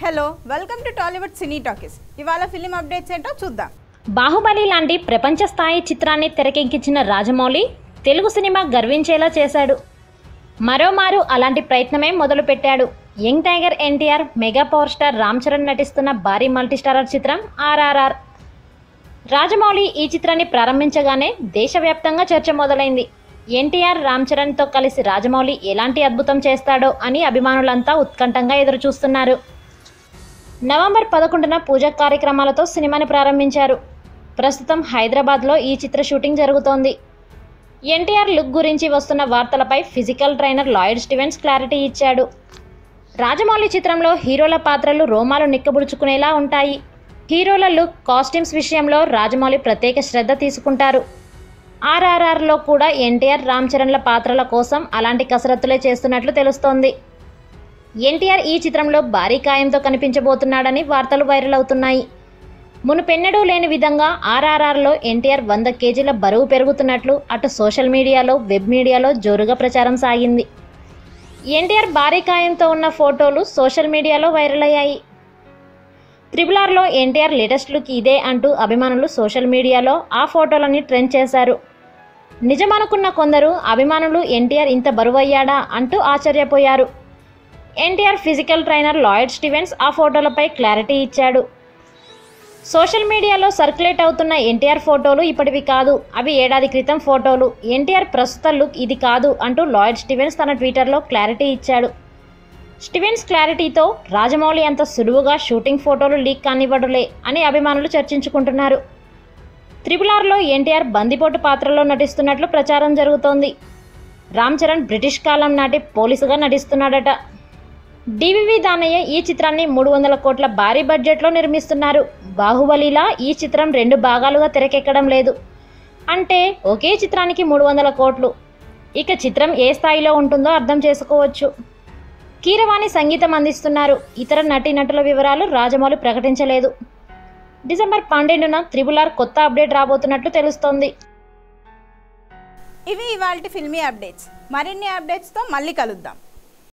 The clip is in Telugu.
hello welcome to Tollywood cine talkies ఇవాళ ఫిలిం అప్డేట్స్ ఏంటో చూద్దాం బాహుబలి లాంటి ప్రపంచ స్థాయి చిత్రాన్ని తెరకెక్కించిన రాజమౌళి తెలుగు సినిమా గర్వించేలా చేశాడు మరోమారు అలాంటి ప్రయత్నమే మొదలుపెట్టాడు young tiger NTR mega power star Ram Charan నటిస్తున్న భారీ మల్టీస్టారర్ చిత్రం ఆర్ఆర్ఆర్ రాజమౌళి ఈ చిత్రాన్ని ప్రారంభించగానే దేశవ్యాప్తంగా చర్చ మొదలైంది ఎన్టీఆర్ రామ్ చరణ్తో కలిసి రాజమౌళి ఎలాంటి అద్భుతం చేస్తాడో అని అభిమానులంతా ఉత్కంఠంగా ఎదురుచూస్తున్నారు నవంబర్ పదకొండున పూజా కార్యక్రమాలతో సినిమాని ప్రారంభించారు ప్రస్తుతం హైదరాబాద్లో ఈ చిత్ర షూటింగ్ జరుగుతోంది ఎన్టీఆర్ లుక్ గురించి వస్తున్న వార్తలపై physical trainer Lloyd Stevens clarity ఇచ్చాడు రాజమౌళి చిత్రంలో హీరోల పాత్రలు రోమాలు నిక్కబుడుచుకునేలా ఉంటాయి హీరోల లుక్ కాస్ట్యూమ్స్ విషయంలో రాజమౌళి ప్రత్యేక శ్రద్ధ తీసుకుంటారు ఆర్ఆర్ఆర్లో కూడా ఎన్టీఆర్ రామ్ చరణ్ల పాత్రల కోసం అలాంటి కసరత్తులే చేస్తున్నట్లు తెలుస్తోంది ఎన్టీఆర్ ఈ చిత్రంలో భారీ కాయంతో కనిపించబోతున్నాడని వార్తలు వైరల్ అవుతున్నాయి మునుపెన్నడూ లేని విధంగా ఆర్ఆర్ఆర్లో ఎన్టీఆర్ వంద కేజీల బరువు పెరుగుతున్నట్లు అటు సోషల్ మీడియాలో వెబ్ మీడియాలో జోరుగా ప్రచారం సాగింది ఎన్టీఆర్ భారీ కాయంతో ఉన్న ఫోటోలు సోషల్ మీడియాలో వైరల్ అయ్యాయి త్రిబుల్ ఆర్లో ఎన్టీఆర్ లేటెస్ట్ లుక్ ఇదే అంటూ అభిమానులు సోషల్ మీడియాలో ఆ ఫోటోలని ట్రెండ్ చేశారు నిజమనుకున్న కొందరు అభిమానులు ఎన్టీఆర్ ఇంత బరువయ్యాడా అంటూ ఆశ్చర్యపోయారు NTR physical trainer Lloyd Stevens ఆ ఫోటోలపై క్లారిటీ ఇచ్చాడు సోషల్ మీడియాలో సర్క్యులేట్ అవుతున్న ఎన్టీఆర్ ఫోటోలు ఇప్పటివి కాదు అవి ఏడాది క్రితం ఫోటోలు ఎన్టీఆర్ ప్రస్తుత లుక్ ఇది కాదు అంటూ లాయిడ్ స్టీవెన్స్ తన ట్విట్టర్లో క్లారిటీ ఇచ్చాడు స్టీవెన్స్ క్లారిటీతో రాజమౌళి అంత సులువుగా షూటింగ్ ఫోటోలు లీక్ కానివ్వడులే అని అభిమానులు చర్చించుకుంటున్నారు త్రిపుల్ ఆర్లో ఎన్టీఆర్ బందిపోటు పాత్రలో నటిస్తున్నట్లు ప్రచారం జరుగుతోంది రామ్ చరణ్ బ్రిటిష్ కాలం నాటి పోలీసుగా నటిస్తున్నాడట డివివి దానయ్య ఈ చిత్రాన్ని మూడు వందల కోట్ల భారీ బడ్జెట్లో నిర్మిస్తున్నారు బాహుబలిలా ఈ చిత్రం రెండు భాగాలుగా తెరకెక్కడం లేదు అంటే ఒకే చిత్రానికి మూడు వందల కోట్లు ఇక చిత్రం ఏ స్థాయిలో ఉంటుందో అర్థం చేసుకోవచ్చు కీరవాణి సంగీతం అందిస్తున్నారు ఇతర నటీనటుల వివరాలు రాజమౌళి ప్రకటించలేదు డిసెంబర్ పన్నెండున త్రిబుల్ ఆర్ కొత్త అప్డేట్ రాబోతున్నట్లు తెలుస్తోంది ఇవి ఇవాళ ఫిల్మీ అప్డేట్స్ మరిన్ని అప్డేట్స్తో మళ్ళీ కలుద్దాం